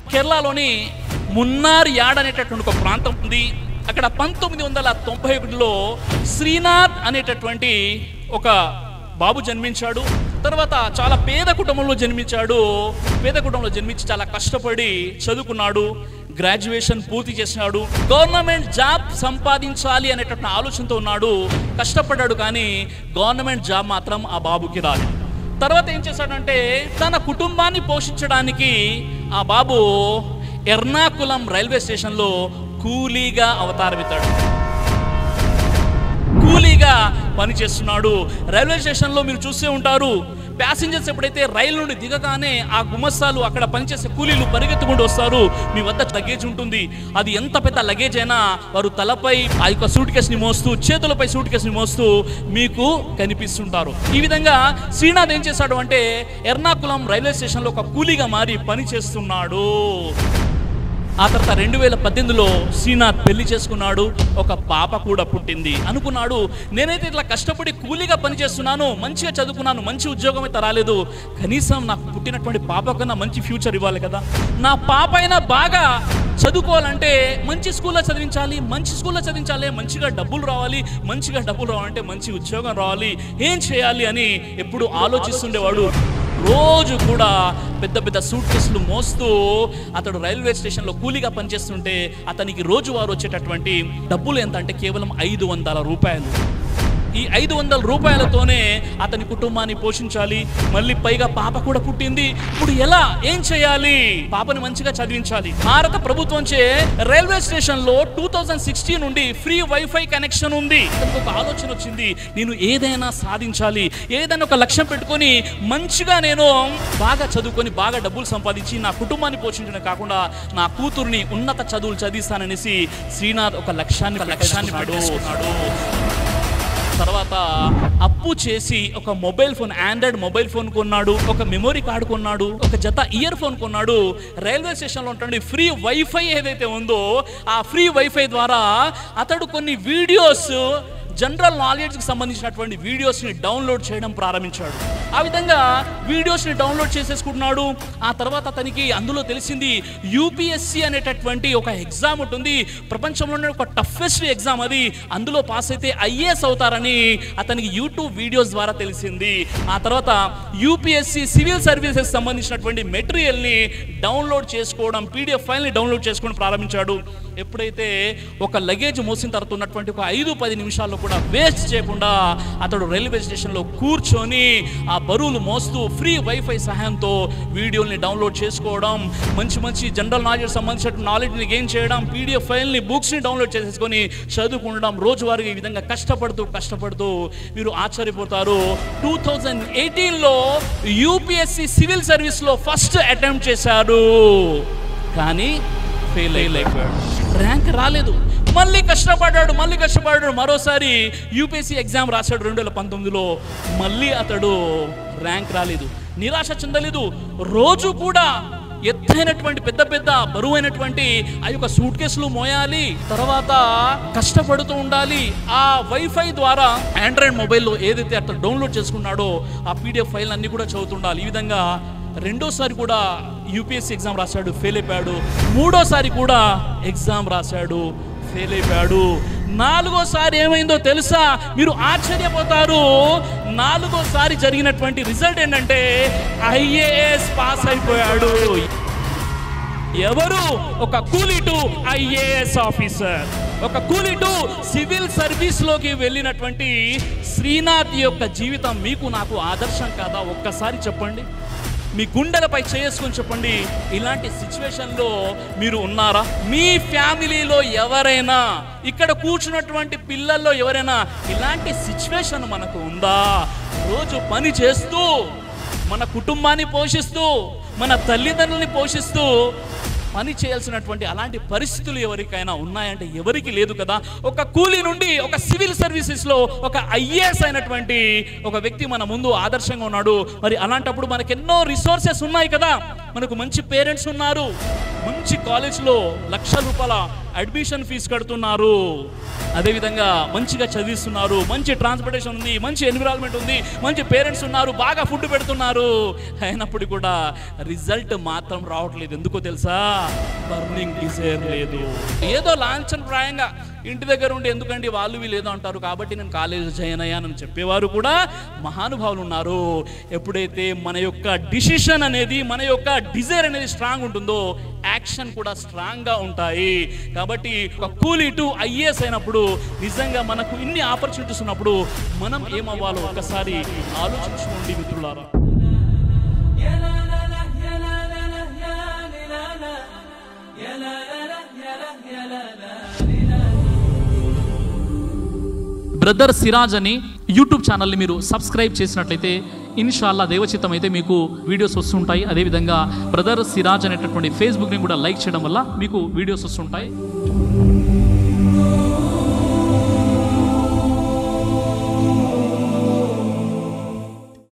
కేరళలోని మున్నార్ యాడ్ అనేటటువంటి ఒక ప్రాంతం ఉంది అక్కడ పంతొమ్మిది వందల తొంభై ఒకటిలో శ్రీనాథ్ అనేటటువంటి ఒక బాబు జన్మించాడు తర్వాత చాలా పేద కుటుంబంలో జన్మించాడు పేద కుటుంబంలో జన్మించి చాలా కష్టపడి చదువుకున్నాడు గ్రాడ్యుయేషన్ పూర్తి చేసినాడు గవర్నమెంట్ జాబ్ సంపాదించాలి అనేటటువంటి ఆలోచనతో ఉన్నాడు కష్టపడ్డాడు కానీ గవర్నమెంట్ జాబ్ మాత్రం ఆ బాబుకి రాలేదు తర్వాత ఏం చేశాడంటే తన కుటుంబాన్ని పోషించడానికి ఆ బాబు ఎర్నాకుళం రైల్వే స్టేషన్లో కూలీగా అవతారమిస్తాడు కూలీగా పనిచేస్తున్నాడు రైల్వే స్టేషన్లో మీరు చూస్తూ ఉంటారు ప్యాసింజర్స్ ఎప్పుడైతే రైలు నుండి దిగగానే ఆ గుమస్తాలు అక్కడ పనిచేసే కూలీలు పరిగెత్తుకుంటూ వస్తారు మీ వద్ద లగేజ్ ఉంటుంది అది ఎంత పెద్ద లగేజ్ అయినా వారు తలపై ఆ యొక్క సూట్ కేసుని మోస్తూ చేతులపై సూట్ కేసుని మోస్తూ మీకు కనిపిస్తుంటారు ఈ విధంగా శ్రీనాథ్ ఏం చేశాడు అంటే ఎర్నాకుళం రైల్వే స్టేషన్లో ఒక కూలీగా మారి పని చేస్తున్నాడు ఆ తర్వాత రెండు వేల పద్దెనిమిదిలో శ్రీనాథ్ పెళ్లి చేసుకున్నాడు ఒక పాప కూడా పుట్టింది అనుకున్నాడు నేనైతే ఇట్లా కష్టపడి కూలీగా పనిచేస్తున్నాను మంచిగా చదువుకున్నాను మంచి ఉద్యోగం అయితే రాలేదు కనీసం నాకు పుట్టినటువంటి పాప కన్నా మంచి ఫ్యూచర్ ఇవ్వాలి కదా నా పాప అయినా బాగా చదువుకోవాలంటే మంచి స్కూల్లో చదివించాలి మంచి స్కూల్లో చదివించాలి మంచిగా డబ్బులు రావాలి మంచిగా డబ్బులు రావాలంటే మంచి ఉద్యోగం రావాలి ఏం చేయాలి అని ఎప్పుడు ఆలోచిస్తుండేవాడు రోజు కూడా పెద్ద పెద్ద సూట్ కేసులు మోస్తూ అతడు రైల్వే స్టేషన్లో కూలీగా పనిచేస్తుంటే అతనికి రోజువారు వచ్చేటటువంటి డబ్బులు ఎంత అంటే కేవలం ఐదు వందల రూపాయలు ఈ ఐదు వందల రూపాయలతోనే అతని కుటుంబాన్ని పోషించాలి మళ్ళీ పైగా పాప కూడా పుట్టింది ఇప్పుడు ఎలా ఏం చేయాలి పాపని మంచిగా చదివించాలి భారత ప్రభుత్వంచే రైల్వే స్టేషన్ లో టూ థౌజండ్ సిక్స్టీన్ నుండి ఫ్రీ వైఫై కనెక్షన్ ఉంది అతనికి ఒక ఆలోచన వచ్చింది నేను ఏదైనా సాధించాలి ఏదైనా ఒక లక్ష్యం పెట్టుకొని మంచిగా నేను బాగా చదువుకొని బాగా డబ్బులు సంపాదించి నా కుటుంబాన్ని పోషించడం కాకుండా నా కూతుర్ని ఉన్నత చదువులు చదివిస్తాననేసి శ్రీనాథ్ ఒక లక్ష్యాన్ని ఒక లక్ష్యాన్ని పెట్టేసుకున్నాడు తర్వాత అప్పు చేసి ఒక mobile phone android mobile phone కొన్నాడు ఒక మెమొరీ కార్డు కొన్నాడు ఒక జత ఇయర్ ఫోన్ కొన్నాడు రైల్వే స్టేషన్లో ఉంటుండే ఫ్రీ వైఫై ఏదైతే ఉందో ఆ ఫ్రీ వైఫై ద్వారా అతడు కొన్ని వీడియోస్ జనరల్ నాలెడ్జ్కి సంబంధించినటువంటి వీడియోస్ని డౌన్లోడ్ చేయడం ప్రారంభించాడు ఆ విధంగా వీడియోస్ని డౌన్లోడ్ చేసేసుకుంటున్నాడు ఆ తర్వాత అతనికి అందులో తెలిసింది యూపీఎస్సి అనేటటువంటి ఒక ఎగ్జామ్ ఉంటుంది ప్రపంచంలోనే ఒక టఫెస్ట్ ఎగ్జామ్ అది అందులో పాస్ అయితే ఐఏఎస్ అవుతారని అతనికి యూట్యూబ్ వీడియోస్ ద్వారా తెలిసింది ఆ తర్వాత యూపీఎస్సి సివిల్ సర్వీసెస్ సంబంధించినటువంటి మెటీరియల్ని డౌన్లోడ్ చేసుకోవడం పీడిఎఫ్ ఫైల్ని డౌన్లోడ్ చేసుకోవడం ప్రారంభించాడు ఎప్పుడైతే ఒక లగేజ్ మోసిన తర్వాత ఉన్నటువంటి ఒక ఐదు పది నిమిషాల్లో కూడా వేస్ట్ చేయకుండా అతడు రైల్వే స్టేషన్లో కూర్చొని ఆ బరువులు మోస్తూ ఫ్రీ వైఫై సహాయంతో వీడియోల్ని డౌన్లోడ్ చేసుకోవడం మంచి మంచి జనరల్ నాలెడ్జ్ సంబంధించిన నాలెడ్జ్ని గెయిన్ చేయడం పీడిఎఫ్ ఫైల్ని బుక్స్ని డౌన్లోడ్ చేసేసుకొని చదువుకుండడం రోజువారీగా ఈ విధంగా కష్టపడుతూ కష్టపడుతూ మీరు ఆశ్చర్యపోతారు టూ థౌజండ్ ఎయిటీన్లో యూపీఎస్సి సివిల్ సర్వీస్లో ఫస్ట్ అటెంప్ట్ చేశారు కానీ ఫెయిల్ అయిపోయాడు ర్యాంక్ రాలేదు మళ్ళీ కష్టపడ్డాడు మళ్ళీ కష్టపడ్డాడు మరోసారి యూపీఎస్సీ ఎగ్జామ్ రాశాడు రెండు వేల పంతొమ్మిదిలో మళ్ళీ అతడు ర్యాంక్ రాలేదు నిరాశ చెందలేదు రోజు కూడా ఎత్తైనటువంటి పెద్ద పెద్ద బరువైనటువంటి ఆ యొక్క సూట్ కేసులు మోయాలి తర్వాత కష్టపడుతూ ఉండాలి ఆ వైఫై ద్వారా ఆండ్రాయిడ్ మొబైల్లో ఏదైతే అతను డౌన్లోడ్ చేసుకున్నాడో ఆ పీడిఎఫ్ ఫైల్ అన్ని కూడా చదువుతుండాలి ఈ విధంగా రెండోసారి కూడా యూపీఎస్సీ ఎగ్జామ్ రాశాడు ఫెయిల్ అయిపోయాడు మూడోసారి కూడా ఎగ్జామ్ రాశాడు ఫెయిల్ అయిపోయాడు నాలుగోసారి ఏమైందో తెలుసా మీరు ఆశ్చర్యపోతారు నాలుగోసారి జరిగినటువంటి రిజల్ట్ ఏంటంటే ఐఏఎస్ పాస్ అయిపోయాడు ఎవరు ఒక కూలీ టు ఐఏఎస్ ఆఫీసర్ ఒక కూలీ టు సివిల్ సర్వీస్ లోకి వెళ్ళినటువంటి శ్రీనాథ్ యొక్క జీవితం మీకు నాకు ఆదర్శం కాదా ఒక్కసారి చెప్పండి మీ గుండెలపై చేసుకొని చెప్పండి ఇలాంటి సిచ్యువేషన్లో మీరు ఉన్నారా మీ ఫ్యామిలీలో ఎవరైనా ఇక్కడ కూర్చున్నటువంటి పిల్లల్లో ఎవరైనా ఇలాంటి సిచ్యువేషన్ మనకు ఉందా రోజు పని చేస్తూ మన కుటుంబాన్ని పోషిస్తూ మన తల్లిదండ్రుల్ని పోషిస్తూ పని చేయాల్సినటువంటి అలాంటి పరిస్థితులు ఎవరికైనా ఉన్నాయంటే ఎవరికి లేదు కదా ఒక కూలీ నుండి ఒక సివిల్ సర్వీసెస్లో ఒక ఐఏఎస్ అయినటువంటి ఒక వ్యక్తి మన ముందు ఆదర్శంగా ఉన్నాడు మరి అలాంటప్పుడు మనకి ఎన్నో రిసోర్సెస్ ఉన్నాయి కదా మనకు మంచి పేరెంట్స్ ఉన్నారు మంచి కాలేజ్లో లక్షల రూపాయల అడ్మిషన్ ఫీజు కడుతున్నారు అదేవిధంగా మంచిగా చదివిస్తున్నారు మంచి ట్రాన్స్పోర్టేషన్ ఉంది మంచి ఎన్విరాన్మెంట్ ఉంది మంచి పేరెంట్స్ ఉన్నారు బాగా ఫుడ్ పెడుతున్నారు అయినప్పుడు కూడా రిజల్ట్ మాత్రం రావట్లేదు ఎందుకో తెలుసా బర్నింగ్ డిజైర్ లేదు ఏదో లాంఛన ప్రాయంగా ఇంటి దగ్గర ఉండి ఎందుకండి వాళ్ళు వీళ్ళు ఏదో అంటారు కాబట్టి నేను కాలేజ్ జాయిన్ అయ్యానని చెప్పేవారు కూడా మహానుభావులు ఉన్నారు ఎప్పుడైతే మన యొక్క డిసిషన్ అనేది మన యొక్క డిజైర్ అనేది స్ట్రాంగ్ ఉంటుందో యాక్షన్ కూడా స్ట్రాంగ్గా ఉంటాయి కాబట్టి ఒక కూలీ టు ఐఏఎస్ అయినప్పుడు నిజంగా మనకు ఇన్ని ఆపర్చునిటీస్ ఉన్నప్పుడు మనం ఏమవ్వాలో ఒకసారి ఆలోచించుకోండి మిత్రులారా బ్రదర్ సిరాజ్ అని యూట్యూబ్ ఛానల్ని మీరు సబ్స్క్రైబ్ చేసినట్లయితే ఇన్షాల్లా దేవచిత్తం అయితే మీకు వీడియోస్ వస్తుంటాయి అదేవిధంగా బ్రదర్ సిరాజ్ అనేటటువంటి ఫేస్బుక్ని కూడా లైక్ చేయడం వల్ల మీకు వీడియోస్ వస్తుంటాయి